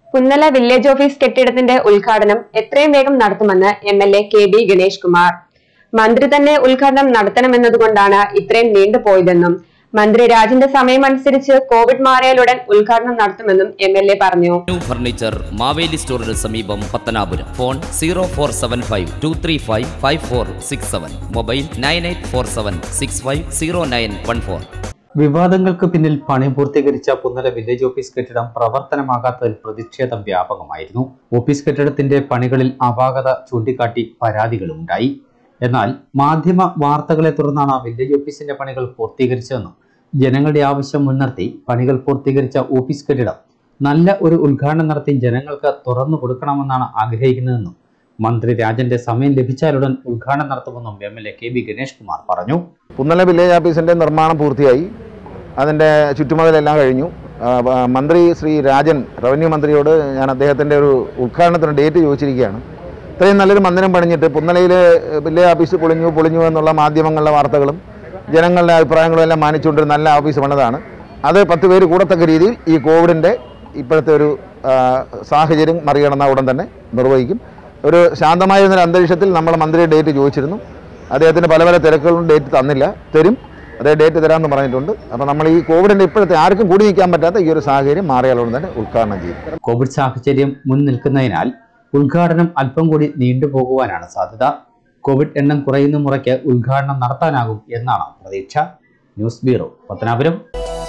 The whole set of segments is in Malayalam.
പുന്നല വില്ലേജ് ഓഫീസ് കെട്ടിടത്തിന്റെ ഉദ്ഘാടനം എത്രയും വേഗം നടത്തുമെന്ന് M L A K B Ganesh Kumar മന്ത്രി തന്നെ ഉദ്ഘാടനം നടത്തണമെന്നതുകൊണ്ടാണ് ഇത്രയും നീണ്ടുപോയതെന്നും മന്ത്രി രാജിന്റെ സമയമനുസരിച്ച് കോവിഡ് മാറിയാലുടൻ ഉദ്ഘാടനം നടത്തുമെന്നും എം എൽ എ പറഞ്ഞു ന്യൂ ഫർണിച്ചർ മാവേലി സ്റ്റോറിന് സമീപം Pathanapuram phone zero four seven five two three five five four six seven mobile nine eight four seven six five zero nine one four വിവാദങ്ങൾക്ക് പിന്നിൽ പണി പൂർത്തീകരിച്ച പുന്നല വില്ലേജ് ഓഫീസ് കെട്ടിടം പ്രവർത്തനമാകാത്തതിൽ പ്രതിഷേധം വ്യാപകമായിരുന്നു ഓഫീസ് കെട്ടിടത്തിന്റെ പണികളിൽ അപാകത ചൂണ്ടിക്കാട്ടി പരാതികളുണ്ടായി എന്നാൽ മാധ്യമ വാർത്തകളെ തുടർന്നാണ് വില്ലേജ് ഓഫീസിന്റെ പണികൾ പൂർത്തീകരിച്ചതെന്നും ജനങ്ങളുടെ ആവശ്യം മുൻനിർത്തി പണികൾ പൂർത്തീകരിച്ച ഓഫീസ് കെട്ടിടം നല്ല ഒരു ഉദ്ഘാടനം നടത്തി ജനങ്ങൾക്ക് തുറന്നു കൊടുക്കണമെന്നാണ് ആഗ്രഹിക്കുന്നതെന്നും മന്ത്രി രാജന്റെ സമയം ലഭിച്ചാലുടൻ ഉദ്ഘാടനം നടത്തുമെന്നും M L A K B Ganesh Kumar പറഞ്ഞു പുന്നല വില്ലേജ് ഓഫീസിൻ്റെ നിർമ്മാണം പൂർത്തിയായി അതിൻ്റെ ചുറ്റുമതിലെല്ലാം കഴിഞ്ഞു ആ, ആ, മന്ത്രി ശ്രീ രാജൻ റവന്യൂ മന്ത്രിയോട് ഞാൻ അദ്ദേഹത്തിൻ്റെ ഒരു ഉദ്ഘാടനത്തിന് ഡേറ്റ് ചോദിച്ചിരിക്കുകയാണ് ഇത്രയും നല്ലൊരു മന്ദിരം പണിഞ്ഞിട്ട് പുന്നലയിലെ വില്ലേജ് ഓഫീസ് പൊളിഞ്ഞു പൊളിഞ്ഞു എന്നുള്ള മാധ്യമങ്ങളുടെ വാർത്തകളും ജനങ്ങളുടെ അഭിപ്രായങ്ങളും എല്ലാം മാനിച്ചുകൊണ്ടൊരു നല്ല ഓഫീസ് പണിതാണ് അത് പത്ത് പേര് കൂടത്തക്ക രീതിയിൽ ഈ കോവിഡിൻ്റെ ഇപ്പോഴത്തെ ഒരു ആ, സാഹചര്യം മറികടന്ന ഉടൻ തന്നെ നിർവഹിക്കും ഒരു ശാന്തമായ ഒരു അന്തരീക്ഷത്തിൽ നമ്മൾ മന്ത്രി ഡേറ്റ് ചോദിച്ചിരുന്നു അദ്ദേഹത്തിന് പല പല തിരക്കുകളും ഡേറ്റ് തന്നില്ല തരും അതേ ഡേറ്റ് തരാമെന്ന് പറഞ്ഞിട്ടുണ്ട് അപ്പോൾ നമ്മൾ ഈ കോവിഡിൻ്റെ ഇപ്പോഴത്തെ ആർക്കും കൂടി നിൽക്കാൻ പറ്റാത്ത ഈ ഒരു സാഹചര്യം മാറിയാലുടൻ തന്നെ ഉദ്ഘാടനം ചെയ്യും കോവിഡ് സാഹചര്യം മുൻ നിൽക്കുന്നതിനാൽ ഉദ്ഘാടനം അല്പം കൂടി നീണ്ടുപോകുവാനാണ് സാധ്യത കോവിഡ് എണ്ണം കുറയുന്ന മുറയ്ക്ക് ഉദ്ഘാടനം നടത്താനാകും എന്നാണ് പ്രതീക്ഷ ന്യൂസ് ബ്യൂറോ പത്തനാപുരം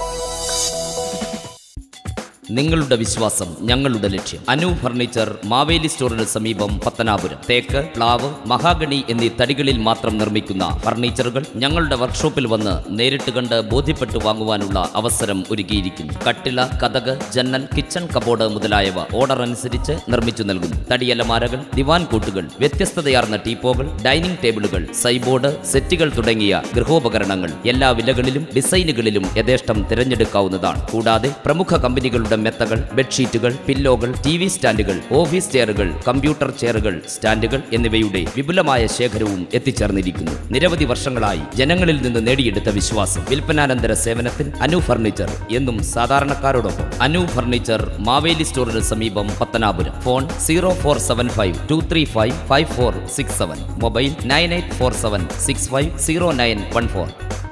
നിങ്ങളുടെ വിശ്വാസം ഞങ്ങളുടെ ലക്ഷ്യം അനു ഫർണിച്ചർ മാവേലി സ്റ്റോറിന് സമീപം പത്തനാപുരം തേക്ക് പ്ലാവ് മഹാഗണി എന്നീ തടികളിൽ മാത്രം നിർമ്മിക്കുന്ന ഫർണിച്ചറുകൾ ഞങ്ങളുടെ വർക്ക്ഷോപ്പിൽ വന്ന് നേരിട്ട് കണ്ട് ബോധ്യപ്പെട്ടു വാങ്ങുവാനുള്ള അവസരം ഒരുക്കിയിരിക്കുന്നു കട്ടില കഥക് ജന്നൽ കിച്ചൺ കബോർഡ് മുതലായവ ഓർഡർ അനുസരിച്ച് നിർമ്മിച്ചു നൽകുന്നു തടിയലമാരകൾ ദിവാൻ കൂട്ടുകൾ വ്യത്യസ്തതയാർന്ന ടീപ്പോകൾ ഡൈനിങ് ടേബിളുകൾ സൈബോർഡ് സെറ്റുകൾ തുടങ്ങിയ ഗൃഹോപകരണങ്ങൾ എല്ലാ വിലകളിലും ഡിസൈനുകളിലും യഥേഷ്ടം തിരഞ്ഞെടുക്കാവുന്നതാണ് കൂടാതെ പ്രമുഖ കമ്പനികളുടെ മെത്തകൾ ബെഡ്ഷീറ്റുകൾ പില്ലോകൾ ടി വി സ്റ്റാൻഡുകൾ ഓഫീസ് ചെയറുകൾ കമ്പ്യൂട്ടർ ചെയറുകൾ സ്റ്റാൻഡുകൾ എന്നിവയുടെ വിപുലമായ ശേഖരവും എത്തിച്ചേർന്നിരിക്കുന്നു നിരവധി വർഷങ്ങളായി ജനങ്ങളിൽ നിന്ന് നേടിയെടുത്ത വിശ്വാസം വിൽപ്പനാനന്തര സേവനത്തിൽ അനു ഫർണിച്ചർ എന്നും സാധാരണക്കാരോടൊപ്പം അനു ഫർണിച്ചർ മാവേലി സ്റ്റോറിന് സമീപം Pathanapuram phone zero four seven five two three five five four six seven mobile nine eight four seven six five zero nine one four